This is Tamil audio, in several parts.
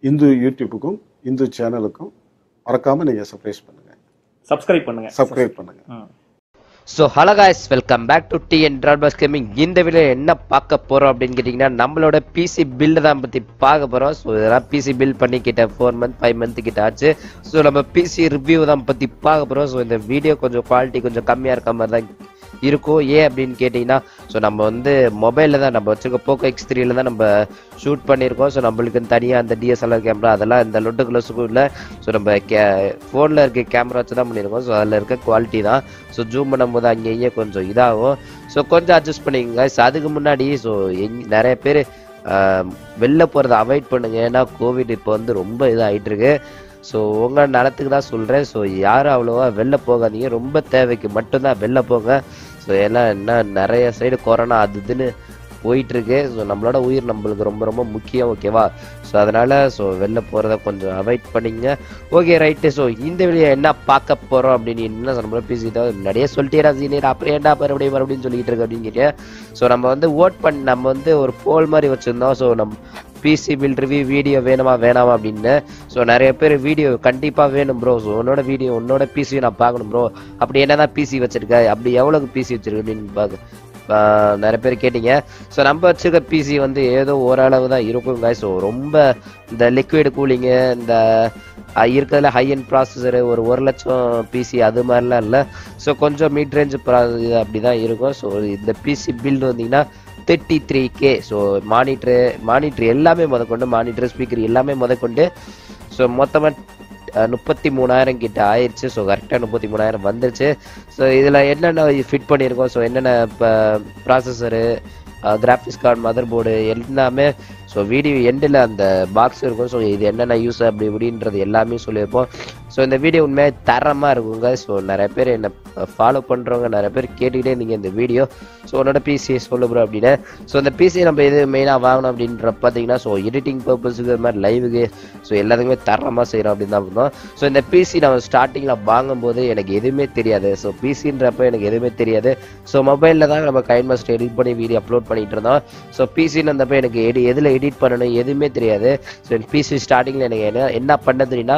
இந்து யூடியூப்புக்கும் இந்து சேனலுக்கும் மறக்காமல் நீங்கள் சப்ரைஸ் பண்ணுங்கள் சப்ஸ்கிரைப் பண்ணுங்க சப்ஸ்கிரைப் பண்ணுங்கள் ம். So hello guys welcome back to T N ட்ராட்பாஸ் கேமிங் இந்த வீடியோ என்ன பார்க்க போகிறோம் அப்படின்னு கேட்டிங்கன்னா நம்மளோட பிசி பில்டு தான் பற்றி பார்க்க போகிறோம் ஸோ இதெல்லாம் பிசி பில்ட் பண்ணிக்கிட்ட ஃபோர் மந்த் ஃபைவ் மந்த் கிட்ட ஆச்சு ஸோ நம்ம பிசி ரிவ்யூ தான் பற்றி பார்க்க போகிறோம் ஸோ இந்த வீடியோ கொஞ்சம் குவாலிட்டி கொஞ்சம் கம்மியாக இருக்க மாதிரி தான் இருக்கும் ஏன் அப்படின்னு கேட்டிங்கன்னா ஸோ நம்ம வந்து மொபைலில் தான் நம்ம வச்சிருக்க போக்கோ எக்ஸ் த்ரீல தான் நம்ம ஷூட் பண்ணியிருக்கோம் ஸோ நம்மளுக்கு தனியாக அந்த டிஎஸ்எல்ஆர் கேமரா அதெல்லாம் இந்த லொட்டு கிலோஸுக்கும் இல்லை ஸோ நம்ம கே ஃபோனில் இருக்க கேமரா வச்சு தான் பண்ணியிருக்கோம் ஸோ அதில் இருக்க குவாலிட்டி தான் ஸோ ஜூம் பண்ணும்போது அங்கே இங்கே கொஞ்சம் இதாகும் ஸோ கொஞ்சம் அட்ஜஸ்ட் பண்ணிக்கோங்க ஸோ அதுக்கு முன்னாடி ஸோ எங் நிறைய பேர் வெளில போகிறத அவாய்ட் பண்ணுங்க ஏன்னா கோவிட் இப்போ வந்து ரொம்ப இதாகிட்டு இருக்கு ஸோ உங்கள் நலத்துக்கு தான் சொல்கிறேன் ஸோ யாரும் அவ்வளோவா வெளில போகாதீங்க ரொம்ப தேவைக்கு மட்டும்தான் வெளில போங்க ஸோ எல்லாம் என்ன நிறைய சைடு கொரோனா அது இதுன்னு போயிட்டு இருக்கு ஸோ நம்மளோட உயிர் நம்மளுக்கு ரொம்ப ரொம்ப முக்கியம் ஓகேவா ஸோ அதனால ஸோ வெளில போகிறத கொஞ்சம் அவாய்ட் பண்ணிங்க ஓகே ரைட்டு ஸோ இந்த வீடியோ என்ன பார்க்க போகிறோம் அப்படின்னு என்ன நம்மள பேசிட்டோம் முன்னாடியே சொல்லிட்டே சீனியர் அப்புறம் ஏன்டா மறுபடியும் மறுபடியும் சொல்லிட்டு இருக்கு அப்படின்னு கேட்டேன் ஸோ நம்ம வந்து ஓட் பண்ணி நம்ம வந்து ஒரு போல் மாதிரி வச்சுருந்தோம் ஸோ நம்ம பிசி பில் ரிவ்யூ வீடியோ வேணுமா வேணாமா அப்படின்னு ஸோ நிறைய பேர் வீடியோ கண்டிப்பாக வேணும் ப்ரோ ஸோ உன்னோட வீடியோ உன்னோட பிசி நான் பார்க்கணும் ப்ரோ அப்படி என்ன தான் பிசி வச்சிருக்க அப்படி எவ்வளோக்கு பிசி வச்சிருக்கு அப்படின்னு பார்க்க ஆஹ் நிறைய பேர் கேட்டீங்க ஸோ நம்ம வச்சிருக்க பிசி வந்து ஏதோ ஓரளவு தான் இருக்கும் ஸோ ரொம்ப இந்த லிக்விட் கூலிங்கு இந்த அஹ் இருக்கிறதுல ஹை அண்ட் ப்ராசஸரு ஒரு ஒரு லட்சம் பிசி அது மாதிரிலாம் இல்லை ஸோ கொஞ்சம் மிட் ரேஞ்ச் இது அப்படி தான் இருக்கும் ஸோ இந்த பிசி பில்டு வந்தீங்கன்னா thirty three K so monitor monitor எல்லாமே முதற்கொண்டு மானிட்ரு ஸ்பீக்கர் எல்லாமே முதற்கொண்டு ஸோ மொத்தமாக முப்பத்தி மூணாயிரம் கிட்ட ஆயிடுச்சு ஸோ கரெக்டாக முப்பத்தி மூணாயிரம் வந்துருச்சு ஸோ இதில் என்னென்ன ஃபிட் பண்ணியிருக்கோம் ஸோ என்னென்ன இப்போ processor graphics card motherboard எல்லாமே ஸோ வீடியோ எண்டில் அந்த பாக்ஸ் இருக்கும் ஸோ இது என்னென்ன யூஸ் அப்படி இப்படின்றது எல்லாமே சொல்லியிருப்போம் ஸோ இந்த வீடியோ உண்மையாக தரமாக இருக்குங்க ஸோ நிறைய பேர் என்னை ஃபாலோ பண்ணுறவங்க நிறைய பேர் கேட்டுக்கிட்டே இருந்தீங்க இந்த வீடியோ ஸோ உன்னோட பிசி சொல்ல ப்ரோ அப்படின்னு ஸோ இந்த பிசி நம்ம எது மெயினாக வாங்கணும் அப்படின்ற பார்த்தீங்கன்னா ஸோ எடிட்டிங் பர்பஸுக்கு இது மாதிரி லைவுக்கு ஸோ எல்லாத்துக்குமே தரமாக செய்கிறோம் அப்படின்னு தான் இருந்தோம் ஸோ இந்த பிசி நம்ம ஸ்டார்டிங்கில் வாங்கும்போது எனக்கு எதுவுமே தெரியாது ஸோ பிசின்றப்ப எனக்கு எதுவுமே தெரியாது ஸோ மொபைலில் தான் நம்ம கைன் மாஸ்டர் எடிட் பண்ணி வீடியோ அப்லோட் பண்ணிட்டு இருந்தோம் ஸோ பிசின்னு வந்தப்போ எனக்கு எடி எதில் எடிட் பண்ணணும் எதுவுமே தெரியாது ஸோ பிசி ஸ்டார்டிங்கில் எனக்கு என்ன என்ன பண்ண தெரியும்னா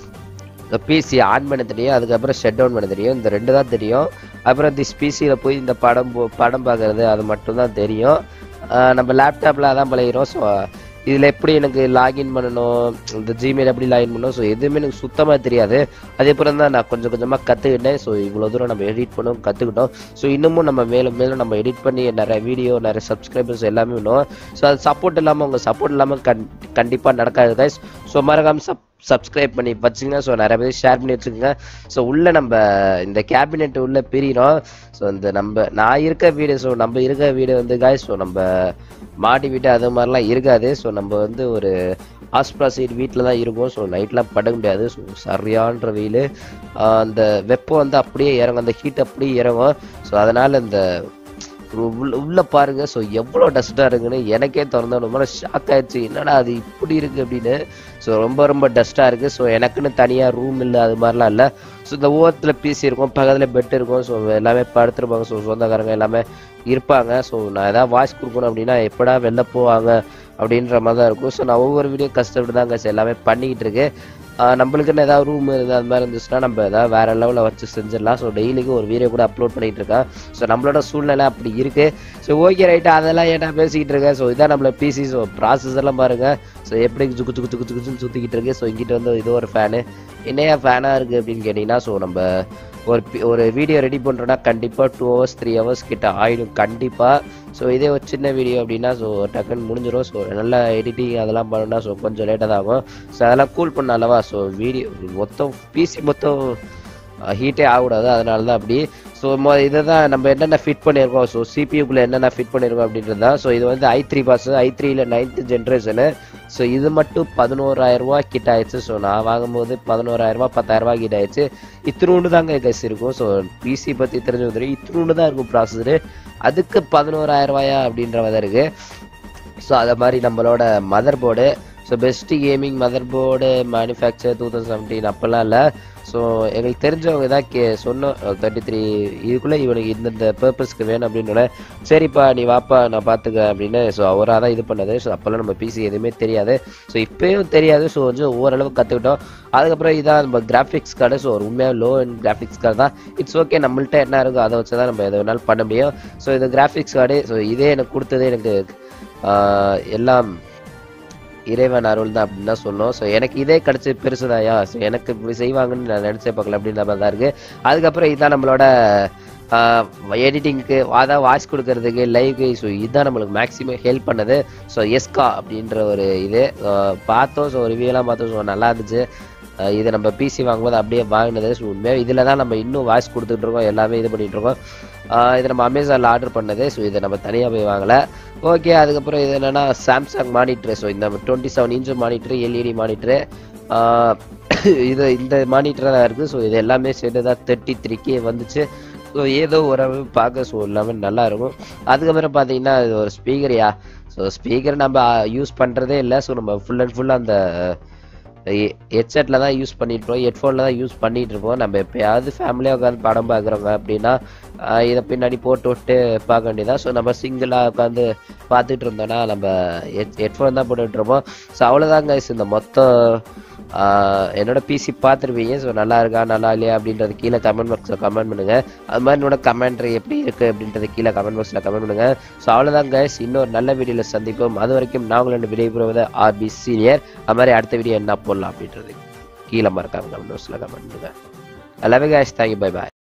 இந்த பிசி ஆன் பண்ண தெரியும் அதுக்கப்புறம் ஷட் டவுன் பண்ண தெரியும் இந்த ரெண்டு தான் தெரியும் அப்புறம் திஸ் பிசியில் போய் இந்த படம் போ- படம் பார்க்கறது அது மட்டும் தான் தெரியும் ஆஹ் நம்ம லேப்டாப்பில் அதான் பழகிறோம் ஸோ இதில் எப்படி எனக்கு லாகின் பண்ணணும் இந்த ஜிமெயில் எப்படி லாகின் பண்ணணும் ஸோ எதுவுமே எனக்கு சுத்தமாக தெரியாது அதே அப்புறம் தான் நான் கொஞ்சம் கொஞ்சமாக கற்றுக்கிட்டேன் ஸோ இவ்வளோ தூரம் நம்ம எடிட் பண்ணவும் கற்றுக்கிட்டோம் ஸோ இன்னமும் நம்ம மேலும் மேலும் நம்ம எடிட் பண்ணி நிறைய வீடியோ நிறைய சப்ஸ்கிரைபர்ஸ் எல்லாமே பண்ணுவோம் ஸோ அது சப்போர்ட் இல்லாமல் உங்கள் சப்போர்ட் இல்லாமல் கண் கண்டிப்பாக நடக்காது guys ஸோ மறக்காம சப் சப்ஸ்கிரைப் பண்ணி வச்சுங்க ஸோ நிறைய பேர் ஷேர் பண்ணி வச்சுக்கோங்க ஸோ உள்ள நம்ம இந்த கேபினெட் உள்ள பிரியிறோம் ஸோ இந்த நம்ம நான் இருக்க வீடு ஸோ நம்ம இருக்க வீடு வந்து காய் ஸோ நம்ம மாடி வீடு அது மாதிரிலாம் இருக்காது ஸோ நம்ம வந்து ஒரு ஆஸ்பிரா சைடு வீட்டில் தான் இருக்கும் ஸோ நைட்லாம் படுக்க முடியாது ஸோ சரியான்ற வெயில் அந்த வெப்பம் வந்து அப்படியே இறங்கும் அந்த ஹீட் அப்படியே இறங்கும் ஸோ அதனால் இந்த உள்ள உள்ள பாருங்க ஸோ எவ்வளோ டஸ்ட்டாக இருக்குன்னு எனக்கே திறந்த ரொம்ப ஷாக் ஆயிடுச்சு என்னடா அது இப்படி இருக்கு அப்படின்னு ஸோ ரொம்ப ரொம்ப டஸ்ட்டாக இருக்கு ஸோ எனக்குன்னு தனியாக ரூம் இல்லை அது மாதிரிலாம் இல்லை ஸோ இந்த ஓரத்தில் பிசி இருக்கும் பக்கத்தில் பெட் இருக்கும் ஸோ எல்லாமே படுத்துருப்பாங்க ஸோ சொந்தக்காரங்க எல்லாமே இருப்பாங்க ஸோ நான் ஏதாவது வாய்ஸ் கொடுக்கணும் அப்படின்னா எப்படா வெளில போவாங்க அப்படின்ற மாதிரி தான் இருக்கும் ஸோ நான் ஒவ்வொரு வீடியோ கஷ்டப்பட்டு தான் guys எல்லாமே பண்ணிக்கிட்டு இருக்கேன் ஆஹ் நம்மளுக்குன்னு ஏதாவது ரூம் இருந்தால் அது மாதிரி இருந்துச்சுன்னா நம்ம ஏதாவது வேற லெவலில் வச்சு செஞ்சிடலாம் ஸோ டெய்லிக்கு ஒரு வீடியோ கூட அப்லோட் பண்ணிட்டு இருக்கேன் ஸோ நம்மளோட சூழ்நிலை அப்படி இருக்கு ஸோ ஓகே ரைட்டு அதெல்லாம் ஏன்டா பேசிக்கிட்டு இருக்கேன் ஸோ இதான் நம்மள பிசி ஸோ ப்ராசஸ் எல்லாம் பாருங்க ஸோ எப்படி ஜுக்கு ஜுக்கு ஜுக்கு ஜுக்குன்னு சுற்றிக்கிட்டு இருக்கு ஸோ இங்கிட்ட வந்து இது ஒரு ஃபேனு என்னையா ஃபேனாக இருக்குது அப்படின்னு கேட்டிங்கன்னா ஸோ நம்ம ஒரு பி- ஒரு வீடியோ ரெடி பண்ணுறோன்னா கண்டிப்பாக டூ ஹவர்ஸ் த்ரீ ஹவர்ஸ் கிட்ட ஆயிடும் கண்டிப்பாக ஸோ இதே ஒரு சின்ன வீடியோ அப்படின்னா ஸோ டக்குன்னு முடிஞ்சிடும் ஸோ நல்லா எடிட்டிங் அதெல்லாம் பண்ணணும்னா ஸோ கொஞ்சம் லேட்டாக தான் ஆகும் ஸோ அதெல்லாம் கூல் பண்ண அல்லவா ஸோ வீடியோ மொத்தம் பிசி மொத்தம் ஹீட்டே ஆகக்கூடாது அதனால தான் அப்படி ஸோ மொ இதை தான் நம்ம என்னென்ன ஃபிட் பண்ணியிருக்கோம் ஸோ சிபியூக்குள்ளே என்னென்ன ஃபிட் பண்ணியிருக்கோம் அப்படின்றது தான் ஸோ இது வந்து ஐ த்ரீ பாஸ் ஐ த்ரீல நைன்த்து ஜென்ரேஷனு ஸோ இது மட்டும் பதினோராயிரம் ரூபா கிட்ட ஆயிடுச்சு ஸோ நான் வாங்கும்போது பதினோராயிரம் ரூபா பத்தாயிரம் ரூபா கிட்ட ஆயிடுச்சு இத்தினூண்டு தாங்க கஸ் இருக்கும் ஸோ பிசி பற்றி தெரிஞ்சு தெரியும் இத்தினூண்டு தான் இருக்கும் ப்ராசஸரு அதுக்கு பதினோராயிரம் ரூபாயா அப்படின்ற மாதிரி இருக்கு ஸோ அதை மாதிரி நம்மளோட motherboard so best gaming motherboard manufacture two thousand seventeen அப்போல்லாம் இல்லை ஸோ எங்களுக்கு தெரிஞ்சவங்க தான் கே சொன்னோம் தேர்ட்டி த்ரீ இதுக்குள்ளே இவனுக்கு இந்தந்த பர்பஸ்க்கு வேணும் அப்படின்னு சரிப்பா நீ வாப்பா நான் பார்த்துக்க அப்படின்னு ஸோ அவராக தான் இது பண்ணது ஸோ அப்போல்லாம் நம்ம பிசி எதுவுமே தெரியாது ஸோ இப்போயும் தெரியாது ஸோ கொஞ்சம் ஓரளவு கற்றுக்கிட்டோம் அதுக்கப்புறம் இதான் நம்ம கிராஃபிக்ஸ் கார்டு ஸோ ஒரு உண்மையாக லோ அண்ட் கிராஃபிக்ஸ் கார்டு தான் இட்ஸ் ஓகே நம்மள்ட்ட என்ன இருக்கோ அதை வச்சு தான் நம்ம எதை வேணாலும் பண்ண முடியும் ஸோ இது கிராஃபிக்ஸ் கார்டு ஸோ இதே எனக்கு கொடுத்தது எனக்கு ஆஹ், எல்லாம் இறைவன் அருள் தான் அப்படின்னு தான் சொன்னோம் ஸோ எனக்கு இதே கிடச்சி பெருசுதாயா ஸோ எனக்கு இப்படி செய்வாங்கன்னு நான் நினச்சே பார்க்கல அப்படின்ற மாதிரி தான் இருக்குது அதுக்கப்புறம் இதான் நம்மளோட எடிட்டிங்க்கு அதான் வாய்ஸ் கொடுக்கறதுக்கு லைவ்க்கு ஸோ இதுதான் நம்மளுக்கு மேக்ஸிமம் ஹெல்ப் பண்ணது ஸோ எஸ்கா அப்படின்ற ஒரு இது ஆஹ் பார்த்தோம் ஸோ ரிவ்யூலாம் பார்த்தோம் ஸோ நல்லா இருந்துச்சு ஆஹ் இதை நம்ம பிசி வாங்கும்போது அப்படியே வாங்கினது ஸோ உண்மையாக இதில் தான் நம்ம இன்னும் வாய்ஸ் கொடுத்துட்டு இருக்கோம் எல்லாமே இது பண்ணிட்டு இருக்கோம் ஆஹ் இது நம்ம அமேசானில் ஆர்டர் பண்ணது ஸோ இதை நம்ம தனியாக போய் வாங்கலை ஓகே அதுக்கப்புறம் இது என்னன்னா சாம்சங் மானிட்டர் ஸோ இந்த twenty seven inch monitor LED monitor இது இந்த மானிட்டர் தான் இருக்குது ஸோ இது எல்லாமே சேர்த்து தான் தேர்ட்டி த்ரீக்கே வந்துச்சு ஸோ ஏதோ ஓரளவு பார்க்க ஸோ எல்லாமே நல்லா இருக்கும் அதுக்கப்புறம் பார்த்தீங்கன்னா இது ஒரு ஸ்பீக்கர்யா ஸோ ஸ்பீக்கர் நம்ம யூஸ் பண்ணுறதே இல்லை ஸோ நம்ம ஃபுல் அண்ட் ஃபுல் அந்த ஹெட்செட்டில் தான் யூஸ் பண்ணிட்டு இருக்கோம் ஹெட்ஃபோனில் தான் யூஸ் பண்ணிட்டு இருப்போம் நம்ம எப்பயாவது ஃபேமிலியாக உட்காந்து படம் பார்க்குறோங்க அப்படின்னா ஆஹ் இதை பின்னாடி போட்டு விட்டு பார்க்க வேண்டியதான் ஸோ நம்ம சிங்கிளாக உட்காந்து பார்த்துட்டு இருந்தோம்னா நம்ம ஹெட் ஹெட்ஃபோன் தான் போட்டுட்டு இருப்போம் ஸோ அவ்வளோதான் guys இந்த மொத்த ஆஹ் என்னோட பிசி பார்த்துருப்பீங்க ஸோ நல்லா இருக்கா நல்லா இல்லையா அப்படின்றது கீழே கமெண்ட் பாக்ஸில் கமெண்ட் பண்ணுங்க அது மாதிரி என்னோட கமெண்ட்ரி எப்படி இருக்கு அப்படின்றது கீழே கமெண்ட் பாக்ஸில் கமெண்ட் பண்ணுங்க ஸோ அவ்வளோதான் guys இன்னொரு நல்ல வீடியோவில் சந்திப்போம் அது வரைக்கும் நான் உங்களோட விடைபெறுவது ஆர்பி சீனியர் அது மாதிரி அடுத்த வீடியோ என்ன போடலாம் அப்படின்றது கீழே மறக்காம கமெண்ட் பாக்ஸில் கமெண்ட் பண்ணுங்க எல்லாமே guys தேங்க்யூ பை பாய்